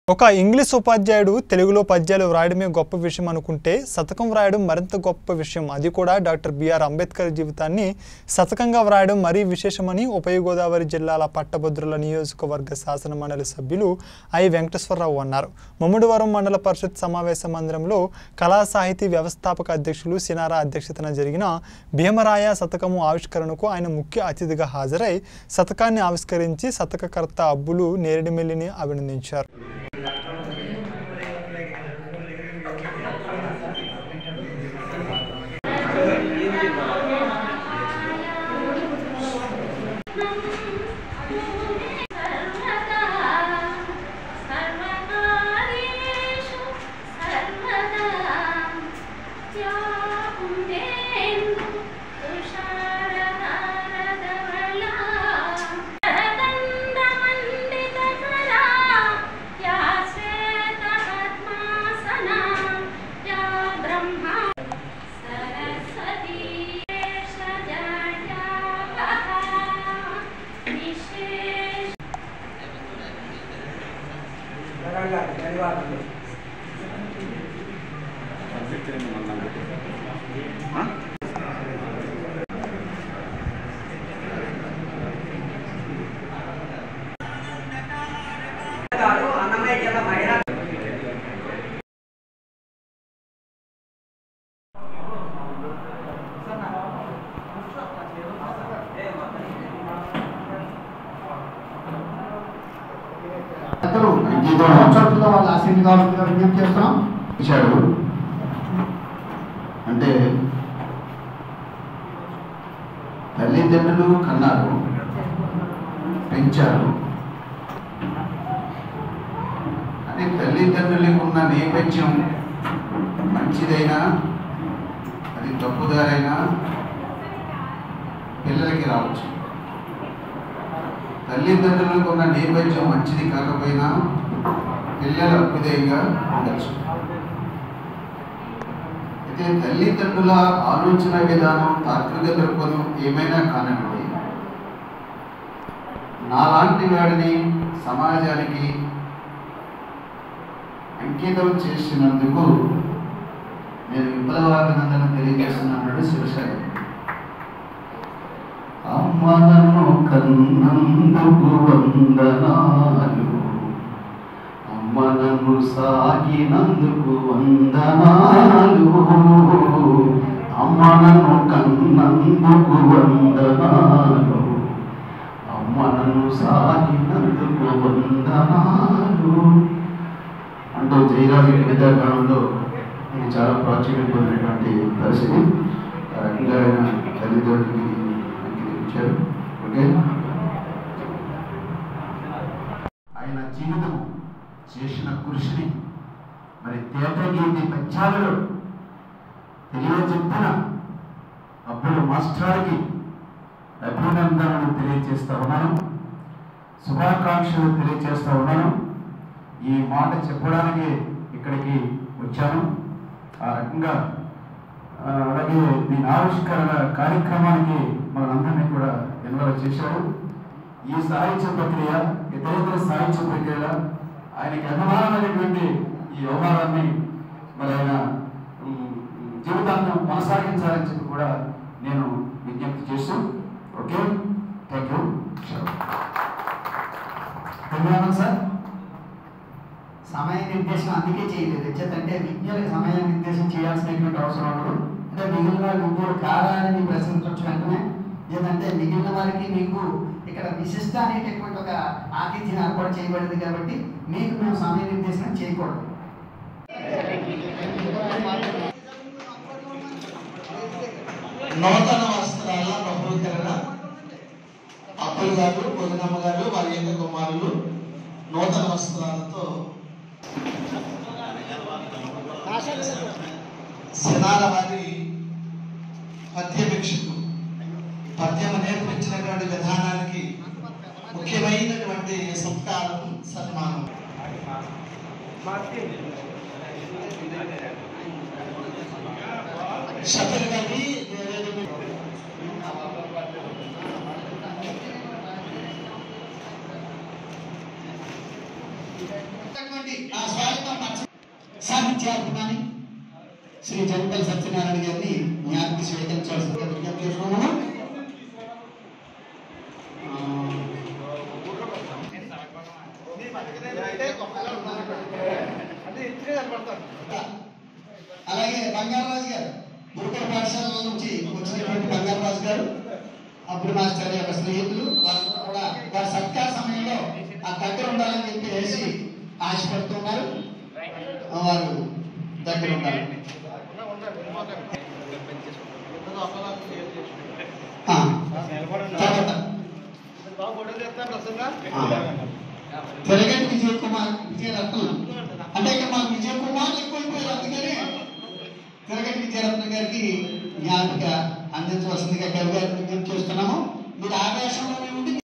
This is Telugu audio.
ఒక ఇంగ్లీష్ ఉపాధ్యాయుడు తెలుగులో పద్యాలు వ్రాయడమే గొప్ప విషయం అనుకుంటే శతకం వ్రాయడం మరింత గొప్ప విషయం అది కూడా డాక్టర్ బిఆర్ అంబేద్కర్ జీవితాన్ని శతకంగా వ్రాయడం మరీ విశేషమని ఉభయ గోదావరి జిల్లాల పట్టభద్రుల నియోజకవర్గ శాసన మండలి సభ్యులు ఐ వెంకటేశ్వరరావు అన్నారు ముమ్మడివరం మండల పరిషత్ సమావేశ మందిరంలో కళా సాహితీ వ్యవస్థాపక అధ్యక్షులు సినారా అధ్యక్షతన జరిగిన భీమరాయ శతకము ఆవిష్కరణకు ఆయన ముఖ్య అతిథిగా హాజరై శతకాన్ని ఆవిష్కరించి శతకకర్త అబ్బులు నేరేడుమెల్లిని అభినందించారు సర్వదా సర్వకార్యేషు సర్వదా త్యాగుండేందు తుషారహారధవళా శరదండమండితకరా యా శ్వేతపద్మాసనా యా బ్రహ్మా సరస్వతీ శజాయాపహ విశేష గారు అన్నమయ్య జిల్లా మహిళా అందరూ ఇంకో సంవత్సరాలుగా వాళ్ళ ఆశీర్వాద కావాలని విజ్ఞప్తి చేస్తున్నాం ఇచ్చాడు అంటే తల్లిదండ్రులు కన్నారు పెంచారు అని తల్లిదండ్రులకు ఉన్న నేపథ్యం మంచిదైనా అది తప్పుదారైనా పిల్లలకి రావచ్చు తల్లిదండ్రులకు ఉన్న నేపథ్యం మంచిది కాకపోయినా పిల్లలు అభ్యుదయంగా ఉండొచ్చు అయితే తల్లిదండ్రుల ఆలోచన విధానం తాత్విక దృక్పథం ఏమైనా కానివ్వండి నాలాంటి వాడిని సమాజానికి అంకితం చేసినందుకు నేను విప్లవాభినందన తెలియజేస్తున్నాడు శివశాఖ అమ్మ నన్ను కన్నందుకు వందనాలు అమ్మ నన్ను సాగినందుకు వందనాలు అమ్మ నన్ను కన్నందుకు వందనాలు అమ్మ నన్ను సాగినందుకు వందనాలు అంటూ జయరాజు విద్యాకాలంలో ఇది చాలా ప్రాచుర్యం పొందినటువంటి పరిస్థితి ఆ రకంగా ఆయన తల్లిదండ్రులకి అంకితించారు ఓకే ఆయన జీవితం చేసిన కృషిని మరి తేటగీతి పద్యాలలో తెలియజెప్పిన అప్పుడు మాస్టర్కి అభినందనలు తెలియజేస్తా ఉన్నాను శుభాకాంక్షలు తెలియజేస్తా ఉన్నాను ఈ మాట చెప్పడానికి ఇక్కడికి వచ్చాను ఆ రకంగా ఆ, అలాగే దీని ఆవిష్కరణ కార్యక్రమానికి మనందరినీ కూడా ఇన్వాల్వ్ చేశారు ఈ సాహిత్య ప్రక్రియ ఇతరేతర సాహిత్య ప్రక్రియ ఆయనకి అభిమానమైనటువంటి ఈ వ్యవహారాన్ని మరి ఆయన ఉమ్, జీవితాంతం కొనసాగించాలని చెప్పి కూడా నేను విజ్ఞప్తి చేస్తూ ఓకే థ్యాంక్ యూ ధన్యవాదాలు సార్ సమయ నిర్దేశం అందుకే చేయలేదు ఎచ్చేతంటే విద్యలకు సమయ నిర్దేశం చేయాల్సినటువంటి అవసరం ఉండదు అంటే మిగిలిన వారి విద్యలు కాలాలని ప్రశ్నించవచ్చు వెంటనే ఏంటంటే మిగిలిన వారికి మీకు ఇక్కడ విశిష్ట అనేటటువంటి ఒక ఆతిథ్యం ఏర్పాటు చేయబడింది కాబట్టి మీకు మేము సమయ నిర్దేశం చేయకూడదు నూతన వస్త్రాల బహుకరణ అప్పులు గారు పొదినమ్మ గారు వారి యొక్క కుమారులు నూతన వస్త్రాలతో సినాల వారి పద్యభిక్షకు పద్యం నేర్పించినటువంటి విధానానికి ముఖ్యమైనటువంటి సత్కారం సన్మానం షఫల్ కవి ఉన్నటువంటి సాహిత్యాభిమాని శ్రీ జంటల్ సత్యనారాయణ గారిని జ్ఞాపకి స్వీకరించాల్సిందిగా విజ్ఞప్తి చేస్తున్నాము ఆ, అలాగే బంగారాజు గారు గురుకుల పాఠశాల నుంచి వచ్చినటువంటి బంగారాజు గారు అప్పుడు మాస్టర్ యొక్క స్నేహితులు వాళ్ళు కూడా వారి సత్కార సమయంలో ఆ దగ్గర ఉండాలని చెప్పి వేసి ఆశపడుతున్నారు ఆ, వారు దగ్గర ఉండాలి ఆ, తర్వాత తెరగంటి విజయ్ కుమార్ విజయరత్నం అంటే ఇక మాకు విజయ్ కుమార్ ఎక్కువైపోయారు అందుకని తెరగంటి విజయరత్నం గారికి జ్ఞాపిక అందించవలసిందిగా కవి గారిని విజ్ఞప్తి చేస్తున్నాము మీరు ఆవేశంలోనే ఉండి